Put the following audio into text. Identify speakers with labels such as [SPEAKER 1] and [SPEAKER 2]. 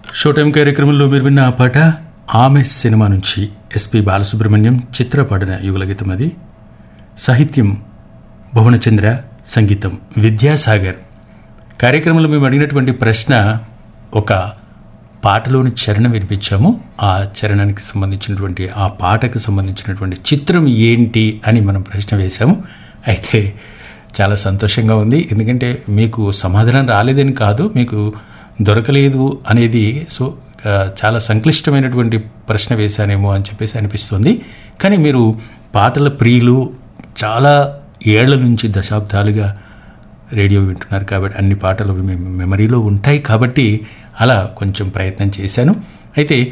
[SPEAKER 1] show time కార్యక్రమంలో మీరు విన్న ఆ పాట ఆమె సినిమా నుంచి ఎస్పి బాలసుబ్రహ్మణ్యం చిత్ర పాడిన యుగల గీతం అది సాహిత్యం భువనచంద్ర సంగీతం విద్యాసాగర్ కార్యక్రమంలో మేము అడిగినటువంటి ప్రశ్న ఒక పాటలోని చరణం వినిపించాము ఆ చరణానికి సంబంధించినటువంటి ఆ పాటకు సంబంధించినటువంటి చిత్రం ఏంటి అని మనం ప్రశ్న వేశాము అయితే చాలా సంతోషంగా ఉంది ఎందుకంటే మీకు సమాధానం రాలేదని కాదు మీకు దొరకలేదు అనేది సో ఆ, చాలా సంక్లిష్టమైనటువంటి ప్రశ్న వేశానేమో అని చెప్పేసి అనిపిస్తుంది కానీ మీరు పాటల ప్రియులు చాలా ఏళ్ల నుంచి దశాబ్దాలుగా రేడియో వింటున్నారు కాబట్టి అన్ని పాటలు మీ మెమరీలో ఉంటాయి కాబట్టి అలా కొంచెం ప్రయత్నం చేశాను అయితే